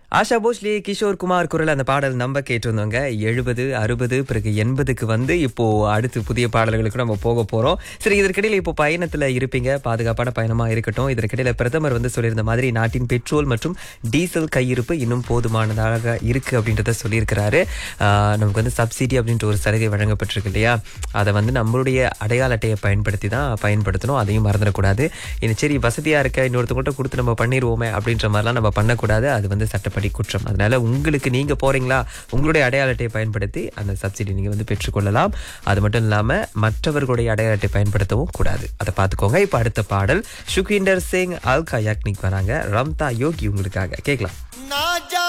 ஆஷா போஸ்லி கிஷோர் குமார் குரல் அந்த பாடல் நம்ம கேட்டிருந்தோங்க எழுபது அறுபது பிறகு எண்பதுக்கு வந்து இப்போ அடுத்து புதிய பாடல்களுக்கு நம்ம போக போறோம் சரி இதற்கிடையில இப்போ பயணத்துல இருப்பீங்க பாதுகாப்பான பயணமா இருக்கட்டும் இதற்கிடையில பிரதமர் வந்து சொல்லியிருந்த மாதிரி நாட்டின் பெட்ரோல் மற்றும் டீசல் கையிருப்பு இன்னும் போதுமானதாக இருக்கு அப்படின்றத சொல்லியிருக்கிறாரு ஆஹ் நமக்கு வந்து சப்சிடி அப்படின்ற ஒரு சலுகை வழங்கப்பட்டிருக்கு இல்லையா அதை வந்து நம்மளுடைய அடையாள அட்டையை பயன்படுத்தி தான் பயன்படுத்தணும் அதையும் மறந்துடக்கூடாது இது சரி வசதியா இருக்க இன்னொருத்தவங்கள்ட்ட கொடுத்து நம்ம பண்ணிடுவோமே அப்படின்ற மாதிரிலாம் நம்ம பண்ணக்கூடாது அது வந்து சட்டப்படி குற்றம் அதனால உங்களுக்கு நீங்க போறீங்களா உங்களுடைய அடையாள அட்டையை பயன்படுத்தி அந்த சப்சிடி நீங்க வந்து பெற்றுக்கொள்ளலாம் அது மட்டும் இல்லாம மற்றவர்களுடைய அடையாள அட்டை பயன்படுத்தவும் கூடாது அதை பார்த்துக்கோங்க இப்போ அடுத்த பாடல் சுக்விண்டர் சிங் அல்கா யாக்னிக் வராங்க ரம்தா யோகி உங்களுக்காக கேட்கலாம் ना जा